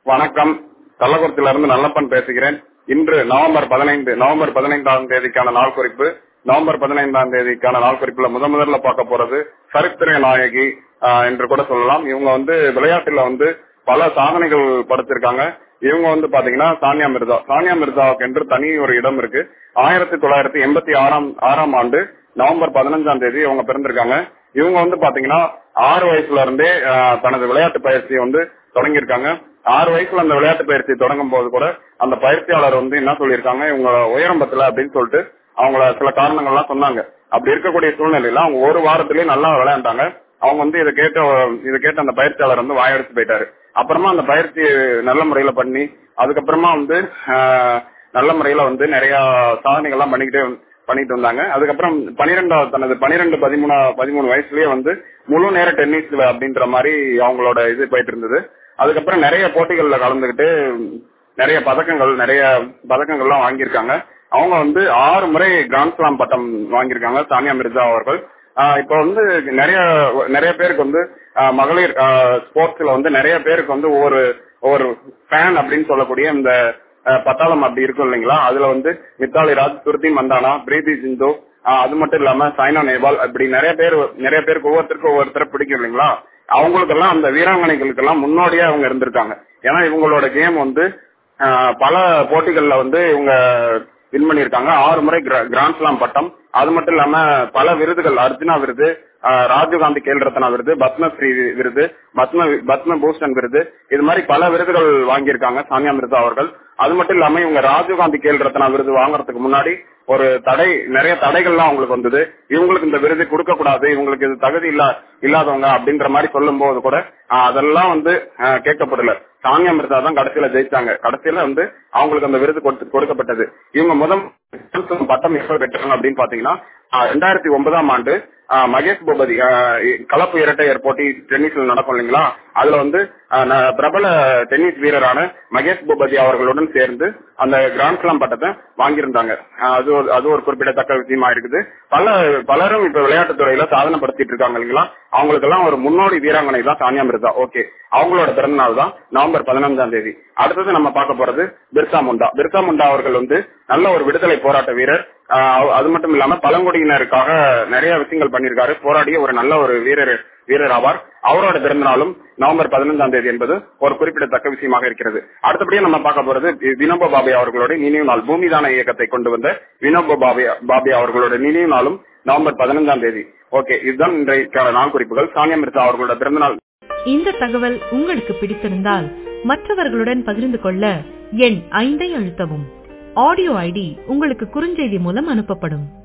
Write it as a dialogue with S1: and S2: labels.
S1: வணக்கம் கள்ளக்குறிச்சியில இருந்து நல்லப்பன் பேசுகிறேன் இன்று நவம்பர் பதினைந்து நவம்பர் பதினைந்தாம் தேதிக்கான நாள் குறிப்பு நவம்பர் பதினைந்தாம் தேதிக்கான நாள் குறிப்புல முத முதல்ல பார்க்க போறது சரித்திர நாயகி ஆஹ், என்று கூட சொல்லலாம் இவங்க வந்து விளையாட்டுல வந்து பல சாதனைகள் படைச்சிருக்காங்க இவங்க வந்து பாத்தீங்கன்னா சானியா மிர்சா சானியா மிர்சாவுக்கு என்று தனி ஒரு இடம் இருக்கு ஆயிரத்தி தொள்ளாயிரத்தி எண்பத்தி ஆறாம் ஆறாம் ஆண்டு நவம்பர் பதினஞ்சாம் தேதி இவங்க பிறந்திருக்காங்க இவங்க வந்து பாத்தீங்கன்னா ஆறு வயசுல இருந்தே ஆஹ், தனது விளையாட்டு பயிற்சியை வந்து தொடங்கியிருக்காங்க ஆறு வயசுல அந்த விளையாட்டு பயிற்சி தொடங்கும் போது கூட அந்த பயிற்சியாளர் வந்து என்ன சொல்லியிருக்காங்க இவங்க உயரம் பத்தல அப்படின்னு சொல்லிட்டு அவங்கள சில காரணங்கள்லாம் சொன்னாங்க அப்படி இருக்கக்கூடிய சூழ்நிலையில அவங்க ஒரு வாரத்திலேயே நல்லா விளையாண்டாங்க அவங்க வந்து இதை கேட்ட இதை கேட்ட அந்த பயிற்சியாளர் வந்து வாயடிச்சு போயிட்டாரு அப்புறமா அந்த பயிற்சி நல்ல முறையில பண்ணி அதுக்கப்புறமா வந்து ஆஹ், நல்ல முறையில வந்து நிறைய சாதனைகள்லாம் பண்ணிக்கிட்டே பண்ணிட்டு வந்தாங்க அதுக்கப்புறம் பனிரெண்டாவது தனது பனிரெண்டு பதிமூணு பதிமூணு வயசுலயே வந்து முழு நேர டென்னிஸ் அப்படின்ற மாதிரி அவங்களோட இது போயிட்டு இருந்தது அதுக்கப்புறம் நிறைய போட்டிகள்ல கலந்துகிட்டு நிறைய பதக்கங்கள் நிறைய பதக்கங்கள்லாம் வாங்கியிருக்காங்க அவங்க வந்து ஆறு முறை கிராண்ட் ஸ்லாம் பட்டம் வாங்கியிருக்காங்க சானியா மிர்சா அவர்கள் ஆஹ் இப்ப வந்து நிறைய நிறைய பேருக்கு வந்து ஆஹ் மகளிர் ஸ்போர்ட்ஸ்ல வந்து நிறைய பேருக்கு வந்து ஒரு ஒரு ஃபேன் அப்படின்னு சொல்லக்கூடிய இந்த ஆஹ் பட்டாளம் அப்படி இருக்கும் இல்லைங்களா அதுல வந்து மித்தாலி ராஜ் சுருதி மந்தானா பிரீதி சிந்து ஆஹ் அது மட்டும் இல்லாம சைனா நேபால் அப்படி நிறைய பேர் நிறைய பேருக்கு ஒவ்வொருத்தருக்கும் ஒவ்வொருத்தரை பிடிக்கும் இல்லைங்களா அவங்களுக்கெல்லாம் அந்த வீராங்கனைகளுக்கெல்லாம் முன்னோடியா அவங்க இருந்திருக்காங்க ஏன்னா இவங்களோட கேம் வந்து ஆஹ் பல போட்டிகள்ல வந்து இவங்க வின் பண்ணியிருக்காங்க ஆறு முறை கிராண்ட் ஸ்லாம் பட்டம் அது மட்டும் இல்லாம பல விருதுகள் அர்ஜுனா விருது ஆஹ் ராஜீவ்காந்தி கேல் ரத்னா விருது பத்மஸ்ரீ விருது பத்ம பத்ம பூஷன் விருது இது மாதிரி பல விருதுகள் வாங்கியிருக்காங்க சானியா மிர்சா அவர்கள் அது மட்டும் இல்லாம இவங்க ராஜீவ்காந்தி கேல் ரத்னா விருது வாங்குறதுக்கு முன்னாடி ஒரு தடை நிறைய தடைகள்லாம் அவங்களுக்கு வந்தது இவங்களுக்கு இந்த விருது கொடுக்க கூடாது இவங்களுக்கு இது தகுதி இல்ல இல்லாதவங்க அப்படின்ற மாதிரி சொல்லும் போது கூட ஆஹ் அதெல்லாம் வந்து ஆஹ் கேட்கப்படல சானியா மிர்சா தான் கடைசியில ஜெயிச்சாங்க கடைசியில வந்து அவங்களுக்கு அந்த விருது கொடுத்து- கொடுக்கப்பட்டது இவங்க முதல் பட்டம் எப்ப பெற்றாங்க அப்படின்னு பாத்தீங்கன்னா ஆஹ் ரெண்டாயிரத்தி ஒன்பதாம் ஆண்டு ஆஹ் மகேஷ் பூபதி ஆஹ் கலப்பு இரட்டையர் போட்டி டென்னிஸ்ல நடக்கும் இல்லைங்களா அதுல வந்து ஆஹ் ந- பிரபல டென்னிஸ் வீரரான மகேஷ் பூபதி அவர்களுடன் சேர்ந்து அந்த கிராண்ட் ஸ்லாம் பட்டத்தை வாங்கியிருந்தாங்க ஆஹ் அது ஒரு அது ஒரு குறிப்பிடத்தக்க விஷயமா இருக்குது பல பலரும் இப்ப விளையாட்டுத் துறையில சாதனை படுத்திட்டு இருக்காங்க இல்லைங்களா அவங்களுக்கெல்லாம் ஒரு முன்னோடி வீராங்கனை தான் சானியா மிர்சா ஓகே அவங்களோட பிறந்த நாள் தான் நவம்பர் பதினஞ்சாம் தேதி அடுத்தது நம்ம பார்க்க போறது பிர்சா முண்டா பிர்சா முண்டா அவர்கள் வந்து நல்ல ஒரு விடுதலை போராட்ட வீரர் ஆஹ் அது மட்டும் இல்லாம பழங்குடியினருக்காக நிறைய விஷயங்கள் பண்ணியிருக்காரு போராடிய ஒரு நல்ல ஒரு வீரர் வீரர் ஆவார் அவரோட பிறந்த நாளும் நவம்பர் பதினைந்தாம் தேதி என்பது ஒரு குறிப்பிடத்தக்க விஷயமாக இருக்கிறது அடுத்தபடியே நம்ம பார்க்க போறது வி- வினோபா பாபே அவர்களோட நினைவு நாள் பூமிதான இயக்கத்தை கொண்டு வந்த வினோபா பாபே பாபே அவர்களோட நினைவு நாளும் நவம்பர் பதினைந்தாம் தேதி ஓகே இதுதான் இன்றைக்கான நாள் குறிப்புகள் சானியா மிர்சா அவர்களோட பிறந்த நாள்
S2: இந்த தகவல் உங்களுக்கு பிடித்திருந்தால் மற்றவர்களுடன் பகிர்ந்து கொள்ள எண் ஐந்தை அழுத்தவும் ஆடியோ ஐடி உங்களுக்கு குறுஞ்செய்தி மூலம் அனுப்பப்படும்